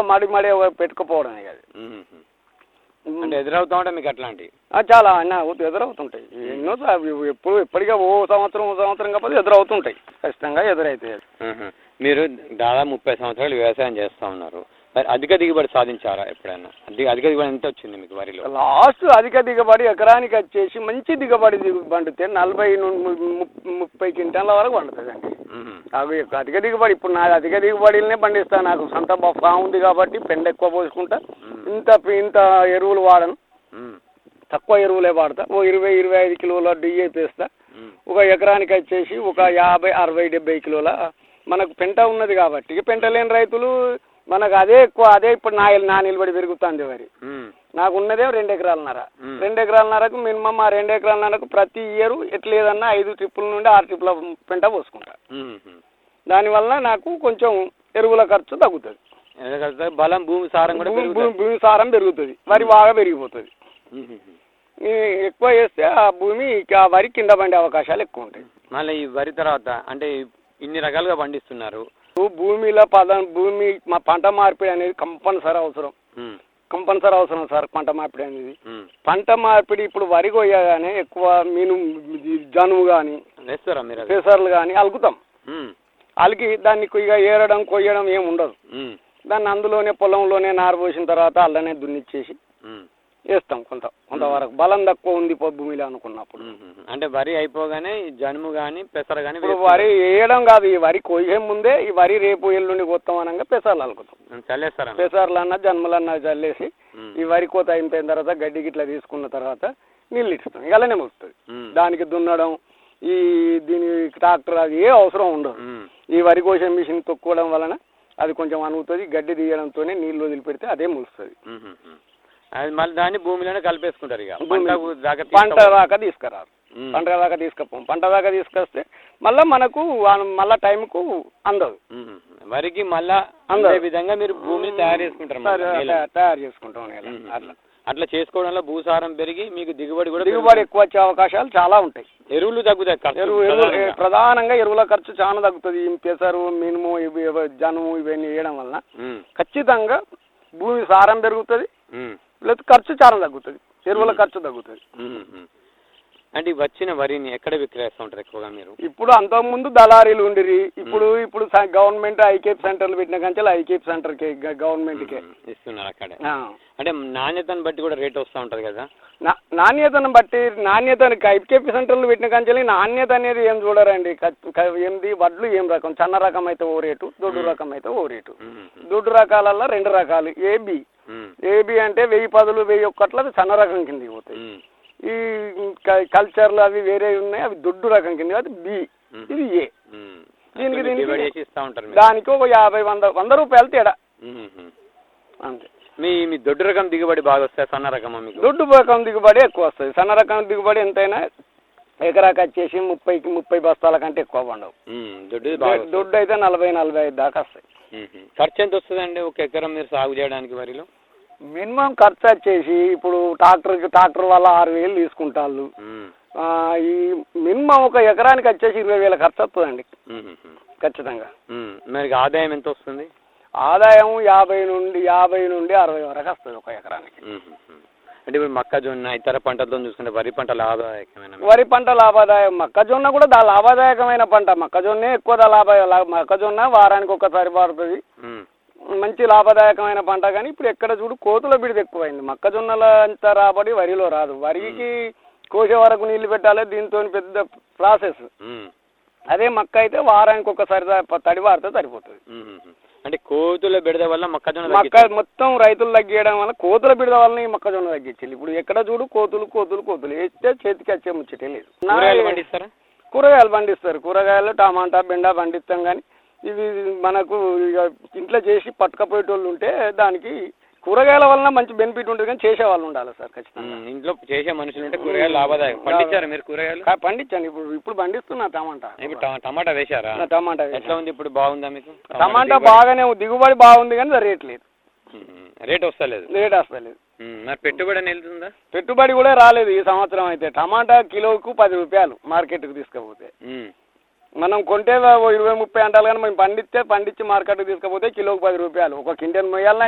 మడి మడి పెట్టుకుపోవడమే అది మ్మ్. అంటే ఎదురవుతా ఉంటే మీకు అట్లాంటి ఆ, చాలా అన్న ఎదురవుతుంటాయి ఎన్నో సా- ఎప్పుడు ఎప్పటికీ ఓ సంవత్సరం ఓ సంవత్సరం కాకపోతే ఎదురవుతుంటాయి ఖచ్చితంగా ఎదురైతాయి అది. మ్మ్. మీరు దాదాపు ముప్పై సంవత్సరాలు వ్యవసాయం చేస్తూ ఉన్నారు మరి అధిక దిగుబడి సాధించారా ఎప్పుడైనా అధిక అధిక దిగుబడి ఎంత వచ్చింది మీకు వరిలో లాస్ట్ అధిక దిగుబడి ఎకరానికి వచ్చేసి మంచి దిగుబడి దిగు- పండితే నలభై నుండి ము- ము- ముప్పై క్వింటాల వరకు పండుతుంది అండి మ్మ్. నాకు ఎక్కువ అధిక దిగుబడి ఇప్పుడు నా అధిక దిగుబడిలనే పండిస్తాను నాకు సొంత బ- ఫామ్ ఉంది కాబట్టి పెండ ఎక్కువ పోసుకుంటా ఇంత ఇంత ఎరువులు వాడను మ్మ్. తక్కువ ఎరువులే వాడతా ఓ ఇరవై ఇరవై ఐదు కిలోల డిఏపి వేస్తా మ్మ్. ఒక ఎకరానికి వచ్చేసి ఒక యాభై అరవై డెబ్బై కిలోల మనకు పెంట ఉన్నది కాబట్టి ఇక పెంట లేని రైతులు మనకు అదే ఎక్కువ అదే ఇప్పుడు నా నా నిలబడి పెరుగుతుంది వరి మ్మ్. నాకు ఉన్నదే రెండు ఎకరాలన్నర మ్మ్. రెండు ఎకరాలన్నరకు మినిమం ఆ రెండు ఎకరాలన్నరకు ప్రతి ఇయర్ ఎట్లేదన్నా ఐదు ట్రిప్పుల నుండి ఆరు ట్రిప్పుల పెంట పోసుకుంటా మ్మ్. దానివల్ల నాకు కొంచెం ఎరువుల ఖర్చు తగ్గుతుంది ఎందుకంటే బలం భూమి సారం కూడా భూమి- పెరుగుతుంది భూమి భూమి సారం పెరుగుతుంది వరి బాగా పెరిగిపోతుంది మ్మ్. ఈ ఎక్కువ వేస్తే ఆ భూమి ఆ వరి కింద పండే అవకాశాలు ఎక్కువ ఉంటాయి మళ్ళీ ఈ వరి తర్వాత అంటే ఇన్ని రకాలుగా పండిస్తున్నారు ఇప్పుడు భూమిలో పదం భూమి మా పంట మార్పిడి అనేది కంపల్సరీ అవసరం మ్మ్. కంపల్సరీ అవసరం సార్ పంట మార్పిడి అనేది మ్మ్. పంట మార్పిడి ఇప్పుడు వరి కొయ్యగానే ఎక్కువ మీను జనుము కానీ వేస్తారా మీరు అది పెసర్లు కానీ అలుకుతాం మ్మ్. అలికి దాన్ని ఇక ఏరడం కొయ్యడం ఏమి ఉండదు మ్మ్. దాన్ని అందులోనే పొలంలోనే నారు పోసిన తర్వాత అల్లనే దున్నిచ్చేసి మ్మ్. వేస్తాం కొంత కొంతవరకు బలం తక్కువ ఉంది పో భూమిలో అనుకున్నప్పుడు మ్మ్. అంటే వరి అయిపోగానే ఈ జనుము కానీ పెసర కానీ ఇప్పుడు వరి వేయడం కాదు ఈ వరి కొయ్యే ముందే ఈ వరి రేపు ఎల్లుండి కొత్తాం అనగా పెసర్లు అలుకుతాం చల్లేస్తారా పెసర్లన్నా జన్మలన్నా చల్లేసి మ్మ్. ఈ వరి కోత అయిపోయిన తర్వాత గడ్డి గిట్ల తీసుకున్న తర్వాత నీళ్ళు ఇస్తాం ఇక అలానే వస్తుంది మ్మ్. దానికి దున్నడం ఈ దీని ట్రాక్టర్ అది ఏ అవసరం ఉండదు మ్మ్. ఈ వరి కోసే మిషన్ తొక్కుకోవడం వలన అది కొంచెం అనుగుతుంది గడ్డి తీయడంతోనే నీళ్ళు వదిలిపెడితే అదే ములుస్తుంది మ్మ్. అది మళ్ళీ దాన్ని భూమిలోనే కలిపేసుకుంటారు ఇక భూమి- పంట దాకా పంట తీసుకపో- దాకా తీసుకురారు మ్మ్. పంట దాకా తీసుకపోం పంట దాకా తీసుకొస్తే మళ్ళీ మనకు ఆ- మళ్ళా టైంకు అందదు మ్మ్. వరికి మళ్ళా అందదు. అందే విధంగా మీరు భూమిని తయారు చేసుకుంటారు మళ్ళా తయారు- నేలని. తయారు చేసుకుంటాం నేల. మ్మ్. అట్లా అట్లా చేసుకోవడంలో భూసారం పెరిగి మీకు దిగుబడి కూడా దిగుబడి ఎక్కువ వచ్చే అవకాశాలు చాలా ఉంటాయి పెరుగుతుంది. ఎరువులు తగ్గుతాయి ఖర్చు ఎరువు ఎరువు ప్రధానంగా. ప్రధానంగా ఎరువుల ఖర్చు చాలా తగ్గుతుంది ఈ పెసరు మినుము ఇవి ఇవి జనుము ఇవన్నీ వేయడం వలన మ్మ్. ఖచ్చితంగా భూమి సారం పెరుగుతుంది మ్మ్. ప్లస్ ఖర్చు చాలా తగ్గుతుంది ఎరువుల ఖర్చు తగ్గుతుంది మ్మ్. మ్మ్. అంటే ఈ వచ్చిన వరిని ఎక్కడ విక్రయిస్తూ ఉంటారు ఎక్కువగా మీరు ఇప్పుడు అంతకుముందు దళారీలు ఉండిరి ఇప్పుడు ఇప్పుడు స- గవర్నమెంట్ ఐకేప్ సెంటర్లు పెట్టిన కంచెలు ఐకేప్ సెంటర్కి గవర్నమెంట్కి మ్మ్. ఇస్తున్నారు అక్కడే ఆ. అంటే నాణ్యతను బట్టి కూడా రేట్ వస్తూ ఉంటుంది కదా నా- నాణ్యతను బట్టి నాణ్యతను ఐకేపీ సెంటర్లు పెట్టిన కంచెలు నాణ్యత అనేది ఏం చూడరండి క- క- ఏంది వడ్లు ఏం రకం చిన్న రకం అయితే ఓ రేటు దొడ్డు రకం అయితే ఓ రేటు మ్మ్. దొడ్డు రకాలల్లో రెండు రకాలు ఏబి మ్మ్. ఏబి అంటే వెయ్యి పదులు వెయ్యి ఒక్కట్లు అది సన్న రకం కింద పోతాయి మ్మ్. ఈ క- కల్చర్లు అవి వేరే ఉన్నాయి అవి దొడ్డు రకం కింద అది బి మ్మ్. ఇది ఏ మ్మ్. దీనికి అట్లా దీనికి డివైడ్ చేసి ఇస్తూ ఉంటారు మీరు. దానికి ఒక యాభై వంద వంద రూపాయలు తేడా మ్మ్. మ్మ్. అంతే మీ మీ దొడ్డు రకం దిగుబడి బాగా వస్తాయి సన్న రకమా మీకు దొడ్డు రకం దిగుబడి ఎక్కువ వస్తుంది సన్న రకం దిగుబడి ఎంతైనా ఎకరాకి వచ్చేసి ముప్పైకి ముప్పై బస్తాల కంటే ఎక్కువ పండవు మ్మ్. దొడ్డుది బాగా వస్తుంది. దొడ్డు అయితే నలభై నలభై ఐదు దాకా వస్తాయి మ్మ్. ఖర్చు ఎంత వస్తుందండి ఒక ఎకరం మీరు సాగు చేయడానికి వరిలో మినిమం ఖర్చు వచ్చేసి ఇప్పుడు ట్రాక్టర్కి ట్రాక్టర్ వల్ల ఆరు వేలు తీసుకుంటాళ్ళు మ్మ్. ఆ, ఈ మినిమం ఒక ఎకరానికి వచ్చేసి ఇరవై వేల ఖర్చు వస్తుందండి మ్మ్. మ్మ్. ఖచ్చితంగా మ్మ్. మరి ఆదాయం ఎంత వస్తుంది ఆదాయం యాభై నుండి యాభై నుండి అరవై వరకు వస్తుంది ఒక ఎకరానికి మ్మ్. మ్మ్. అంటే ఇప్పుడు మొక్కజొన్న ఇతర పంటలతో చూసుకుంటే వరి పంట లాభదాయకమైన వరి పంట లాభదాయకం మొక్కజొన్న కూడా దా లాభదాయకమైన పంట మొక్కజొన్నే ఎక్కువ దా లాభ లా- మొక్కజొన్న వారానికి ఒక్కసారి పడుతుంది మ్మ్. మంచి లాభదాయకమైన పంట కానీ ఇప్పుడు ఎక్కడ చూడు కోతుల బిడిది ఎక్కువైంది మొక్కజొన్నల అంత రాబడి వరిలో రాదు వరికి కోసే వరకు నీళ్లు పెట్టాలి దీంతో పెద్ద ప్రాసెస్ మ్మ్. అదే మక్క అయితే వారానికి ఒక్కసారి దా- తడి వారితే సరిపోతుంది మ్మ్. మ్మ్. అంటే కోతుల బెడద వల్ల మొక్కజొన్న మక్క తగ్గిపోతుంది. మొత్తం రైతులు తగ్గియడం వల్ల కోతుల బిడద వల్ల ఈ మొక్కజొన్న తగ్గించింది ఇప్పుడు ఎక్కడ చూడు కోతులు కోతులు కోతులు వేస్తే చేతికి వచ్చే ముచ్చటే లేదు కూరగాయలు పండిస్తారా కూరగాయలు పండిస్తారు కూరగాయలు టమాటా బెండ పండిస్తాం కానీ ఇవి మనకు ఇక ఇంట్లో చేసి పట్టుకపోయేటోళ్ళు ఉంటే దానికి కూరగాయల వలన మంచి బెనిఫిట్ ఉంటుంది కానీ చేసే వాళ్ళు ఉండాలి సార్ ఖచ్చితంగా మ్మ్. ఇంట్లో చేసే మనుషులు ఉంటే కూరగాయలు లాభదాయకం పండించారా మీరు కూరగాయలు కా- పండించండి ఇప్పుడు ఇప్పుడు పండిస్తున్నా టమాటా ఇప్పుడు టమా- టమాటా వేశారా ఆ, టమాటా వేసాను. ఎట్లా ఉంది ఇప్పుడు బాగుందా మీకు టమాటా దిగుబడి? బాగానే ఉంది. దిగుబడి బాగుంది కానీ రేట్ లేదు మ్మ్. రేట్ వస్తలేదు రేట్ వస్తలేదు మ్మ్. మరి పెట్టుబడి అని వెళ్తుందా పెట్టుబడి కూడా రాలేదు ఈ సంవత్సరం అయితే టమాటా కిలోకు పది రూపాయలు మార్కెట్కి తీసుకుపోతే మ్మ్. మనం కొంటే ఓ ఇరవై ముప్పై అంటారు కానీ మేము పండిస్తే పండించి మార్కెట్కి తీసుకుపోతే కిలోకి పది రూపాయలు ఒక కింటెన్ మొయ్యాలన్నా